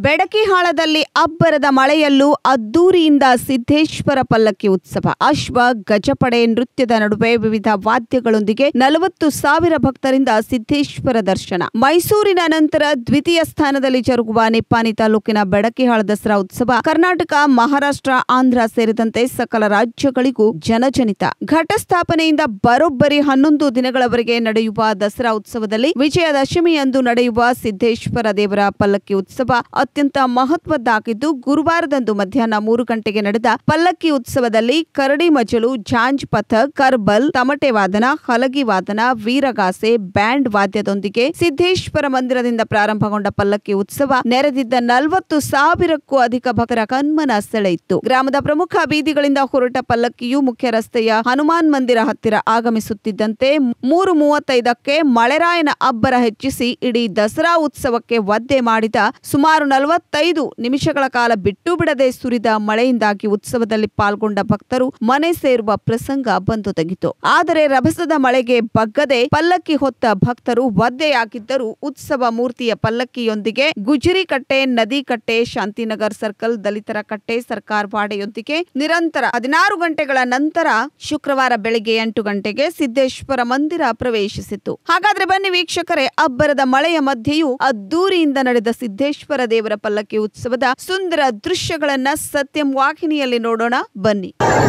ಬೆಡಕಿಹಾಳದಲ್ಲಿ ಅಬ್ಬರದ ಮಳೆಯಲ್ಲೂ ಅದ್ದೂರಿಯಿಂದ ಸಿದ್ದೇಶ್ವರ ಪಲ್ಲಕ್ಕಿ ಉತ್ಸವ ಅಶ್ವ ಗಜಪಡೆ ನೃತ್ಯದ ನಡುವೆ ವಿವಿಧ ವಾದ್ಯಗಳೊಂದಿಗೆ ನಲವತ್ತು ಸಾವಿರ ಭಕ್ತರಿಂದ ಸಿದ್ದೇಶ್ವರ ದರ್ಶನ ಮೈಸೂರಿನ ನಂತರ ದ್ವಿತೀಯ ಸ್ಥಾನದಲ್ಲಿ ಜರುಗುವ ನಿಪ್ಪಾನಿ ತಾಲೂಕಿನ ಬೆಡಕಿಹಾಳ ದಸರಾ ಉತ್ಸವ ಕರ್ನಾಟಕ ಮಹಾರಾಷ್ಟ್ರ ಆಂಧ್ರ ಸೇರಿದಂತೆ ಸಕಲ ರಾಜ್ಯಗಳಿಗೂ ಜನಜನಿತ ಘಟಸ್ಥಾಪನೆಯಿಂದ ಬರೋಬ್ಬರಿ ಹನ್ನೊಂದು ದಿನಗಳವರೆಗೆ ನಡೆಯುವ ದಸರಾ ಉತ್ಸವದಲ್ಲಿ ವಿಜಯದಶಮಿಯಂದು ನಡೆಯುವ ಸಿದ್ದೇಶ್ವರ ದೇವರ ಪಲ್ಲಕ್ಕಿ ಉತ್ಸವ ಅತ್ಯಂತ ಮಹತ್ವದ್ದಾಗಿದ್ದು ಗುರುವಾರದಂದು ಮಧ್ಯಾಹ್ನ ಮೂರು ಗಂಟೆಗೆ ನಡೆದ ಪಲ್ಲಕ್ಕಿ ಉತ್ಸವದಲ್ಲಿ ಕರಡಿ ಮಜಲು ಝಾಂಜ್ ಪಥಕ್ ಕರ್ಬಲ್ ತಮಟೆ ವಾದನ ಹಲಗಿ ವಾದನ ವೀರಗಾಸೆ ಬ್ಯಾಂಡ್ ವಾದ್ಯದೊಂದಿಗೆ ಸಿದ್ದೇಶ್ವರ ಮಂದಿರದಿಂದ ಪ್ರಾರಂಭಗೊಂಡ ಪಲ್ಲಕ್ಕಿ ಉತ್ಸವ ನೆರೆದಿದ್ದ ನಲವತ್ತು ಸಾವಿರಕ್ಕೂ ಅಧಿಕ ಭಕ್ತರ ಕಣ್ಮನ ಸೆಳೆಯಿತು ಗ್ರಾಮದ ಪ್ರಮುಖ ಬೀದಿಗಳಿಂದ ಹೊರಟ ಪಲ್ಲಕ್ಕಿಯು ಮುಖ್ಯ ರಸ್ತೆಯ ಹನುಮಾನ್ ಮಂದಿರ ಹತ್ತಿರ ಆಗಮಿಸುತ್ತಿದ್ದಂತೆ ಮೂರು ಮೂವತ್ತೈದಕ್ಕೆ ಮಳೆರಾಯನ ಅಬ್ಬರ ಹೆಚ್ಚಿಸಿ ಇಡೀ ದಸರಾ ಉತ್ಸವಕ್ಕೆ ಒದ್ದೆ ಮಾಡಿದ ಸುಮಾರು ನಲವತ್ತೈದು ನಿಮಿಷಗಳ ಕಾಲ ಬಿಟ್ಟು ಬಿಡದೆ ಸುರಿದ ಮಳೆಯಿಂದಾಗಿ ಉತ್ಸವದಲ್ಲಿ ಪಾಲ್ಗೊಂಡ ಭಕ್ತರು ಮನೆ ಸೇರುವ ಪ್ರಸಂಗ ಬಂದು ತೆಗಿತು ಆದರೆ ರಭಸದ ಮಳೆಗೆ ಬಗ್ಗದೆ ಪಲ್ಲಕ್ಕಿ ಹೊತ್ತ ಭಕ್ತರು ಒದ್ದೆಯಾಗಿದ್ದರು ಉತ್ಸವ ಮೂರ್ತಿಯ ಪಲ್ಲಕ್ಕಿಯೊಂದಿಗೆ ಗುಜರಿ ಕಟ್ಟೆ ನದಿ ಕಟ್ಟೆ ಶಾಂತಿನಗರ್ ಸರ್ಕಲ್ ದಲಿತರ ಕಟ್ಟೆ ಸರ್ಕಾರ್ ವಾಡೆಯೊಂದಿಗೆ ನಿರಂತರ ಹದಿನಾರು ಗಂಟೆಗಳ ನಂತರ ಶುಕ್ರವಾರ ಬೆಳಗ್ಗೆ ಎಂಟು ಗಂಟೆಗೆ ಸಿದ್ದೇಶ್ವರ ಮಂದಿರ ಪ್ರವೇಶಿಸಿತು ಹಾಗಾದ್ರೆ ಬನ್ನಿ ವೀಕ್ಷಕರೇ ಅಬ್ಬರದ ಮಳೆಯ ಮಧ್ಯೆಯೂ ಅದ್ದೂರಿಯಿಂದ ನಡೆದ ಸಿದ್ದೇಶ್ವರ ದೇವರ ಪಲ್ಲಕ್ಕಿ ಉತ್ಸವದ ಸುಂದರ ದೃಶ್ಯಗಳನ್ನ ಸತ್ಯಂ ವಾಹಿನಿಯಲ್ಲಿ ನೋಡೋಣ ಬನ್ನಿ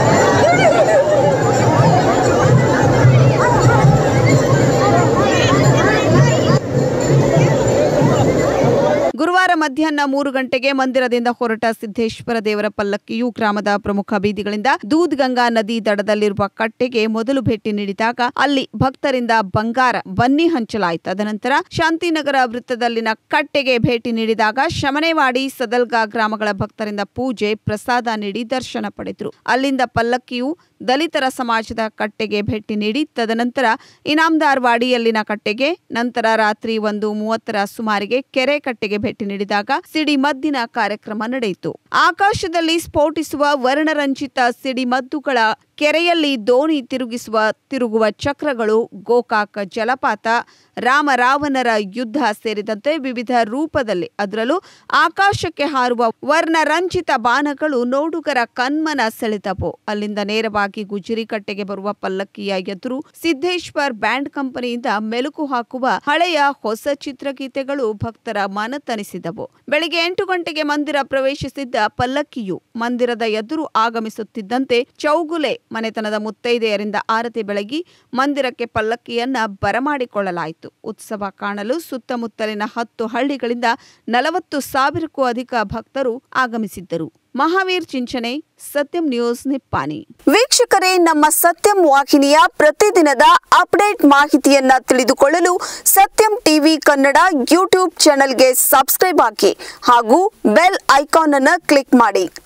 ಗುರುವಾರ ಮಧ್ಯಾಹ್ನ ಮೂರು ಗಂಟೆಗೆ ಮಂದಿರದಿಂದ ಹೊರಟ ಸಿದ್ದೇಶ್ವರ ದೇವರ ಪಲ್ಲಕ್ಕಿಯು ಗ್ರಾಮದ ಪ್ರಮುಖ ಬೀದಿಗಳಿಂದ ದೂದ್ ಗಂಗಾ ನದಿ ದಡದಲ್ಲಿರುವ ಕಟ್ಟೆಗೆ ಮೊದಲು ಭೇಟಿ ನೀಡಿದಾಗ ಅಲ್ಲಿ ಭಕ್ತರಿಂದ ಬಂಗಾರ ಬನ್ನಿ ಹಂಚಲಾಯಿತು ತದನಂತರ ಶಾಂತಿನಗರ ವೃತ್ತದಲ್ಲಿನ ಕಟ್ಟೆಗೆ ಭೇಟಿ ನೀಡಿದಾಗ ಶಮನೆವಾಡಿ ಸದಲ್ಗಾ ಗ್ರಾಮಗಳ ಭಕ್ತರಿಂದ ಪೂಜೆ ಪ್ರಸಾದ ನೀಡಿ ದರ್ಶನ ಪಡೆದರು ಅಲ್ಲಿಂದ ಪಲ್ಲಕ್ಕಿಯು ದಲಿತರ ಸಮಾಜದ ಕಟ್ಟೆಗೆ ಭೇಟಿ ನೀಡಿ ತದನಂತರ ಇನಾಮ್ದಾರ್ ವಾಡಿಯಲ್ಲಿನ ಕಟ್ಟೆಗೆ ನಂತರ ರಾತ್ರಿ ಒಂದು ಮೂವತ್ತರ ಸುಮಾರಿಗೆ ಕೆರೆ ಕಟ್ಟೆಗೆ ಭೇಟಿ ನೀಡಿದಾಗ ಸಿಡಿಮದ್ದಿನ ಕಾರ್ಯಕ್ರಮ ನಡೆಯಿತು ಆಕಾಶದಲ್ಲಿ ಸ್ಫೋಟಿಸುವ ವರ್ಣರಂಜಿತ ಸಿಡಿಮದ್ದುಗಳ ಕೆರೆಯಲ್ಲಿ ದೋಣಿ ತಿರುಗಿಸುವ ತಿರುಗುವ ಚಕ್ರಗಳು ಗೋಕಾಕ ಜಲಪಾತ ರಾಮರಾವಣರ ಯುದ್ಧ ಸೇರಿದಂತೆ ವಿವಿಧ ರೂಪದಲ್ಲಿ ಅದರಲ್ಲೂ ಆಕಾಶಕ್ಕೆ ಹಾರುವ ವರ್ಣರಂಜಿತ ಬಾಣಗಳು ನೋಡುಗರ ಕಣ್ಮನ ಸೆಳೆದವು ಅಲ್ಲಿಂದ ನೇರವಾಗಿ ಗುಜರಿ ಕಟ್ಟೆಗೆ ಬರುವ ಪಲ್ಲಕ್ಕಿಯ ಎದುರು ಸಿದ್ದೇಶ್ವರ್ ಬ್ಯಾಂಡ್ ಕಂಪನಿಯಿಂದ ಮೆಲುಕು ಹಾಕುವ ಹಳೆಯ ಹೊಸ ಚಿತ್ರಗೀತೆಗಳು ಭಕ್ತರ ಮನತನಿಸಿದವು ಬೆಳಿಗ್ಗೆ ಎಂಟು ಗಂಟೆಗೆ ಮಂದಿರ ಪ್ರವೇಶಿಸಿದ್ದ ಪಲ್ಲಕ್ಕಿಯು ಮಂದಿರದ ಎದುರು ಆಗಮಿಸುತ್ತಿದ್ದಂತೆ ಚೌಗುಲೆ ಮನೆತನದ ಮುತ್ತೈದೆಯರಿಂದ ಆರತಿ ಬೆಳಗಿ ಮಂದಿರಕ್ಕೆ ಪಲ್ಲಕ್ಕಿಯನ್ನ ಬರಮಾಡಿಕೊಳ್ಳಲಾಯಿತು ಉತ್ಸವ ಕಾಣಲು ಸುತ್ತಮುತ್ತಲಿನ ಹತ್ತು ಹಳ್ಳಿಗಳಿಂದ ನಲವತ್ತು ಸಾವಿರಕ್ಕೂ ಅಧಿಕ ಭಕ್ತರು ಆಗಮಿಸಿದ್ದರು ಮಹಾವೀರ್ ಚಿಂಚನೆ ಸತ್ಯಂ ನ್ಯೂಸ್ ನಿಪ್ಪಾನಿ ವೀಕ್ಷಕರೇ ನಮ್ಮ ಸತ್ಯಂ ವಾಹಿನಿಯ ಪ್ರತಿದಿನದ ಅಪ್ಡೇಟ್ ಮಾಹಿತಿಯನ್ನ ತಿಳಿದುಕೊಳ್ಳಲು ಸತ್ಯಂ ಟಿವಿ ಕನ್ನಡ ಯೂಟ್ಯೂಬ್ ಚಾನೆಲ್ಗೆ ಸಬ್ಸ್ಕ್ರೈಬ್ ಹಾಕಿ ಹಾಗೂ ಬೆಲ್ ಐಕಾನ್ ಅನ್ನು ಕ್ಲಿಕ್ ಮಾಡಿ